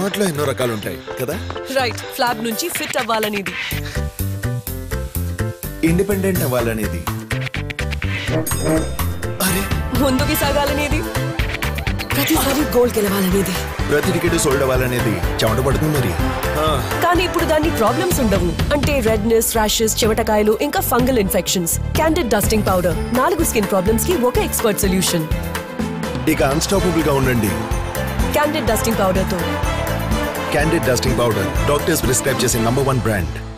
వాటిలో ఎన్నో రకాలు ఉంటాయి కదా రైట్ ఫ్లాబ్ నుంచి ఫిట్ అవ్వాలనేది ఇండిపెండెంట్ అవ్వాలనేది అరే ముందుకి సాగాలనేది ప్రతిసారి గోల్ గెలవాలనేది ప్రతి టికెట్ సోల్డ్ అవ్వాలనేది చెమట పడుతుంది మరి ఆ, కానీ ఇప్పుడు దాన్ని ప్రాబ్లమ్స్ ఉండవు అంటే రెడ్నెస్ ర్యాషెస్ చెమటకాయలు ఇంకా fungal infections Candid dusting powder నాలుగు స్కిన్ ప్రాబ్లమ్స్ కి ఒక ఎక్స్పర్ట్ సొల్యూషన్ ఇక అన్స్టాపబుల్ గా ఉండండి క్యాండిడ్ డస్టింగ్ పౌడర్ తో Candid dusting powder doctors prescribe చేసే నంబర్ వన్ బ్రాండ్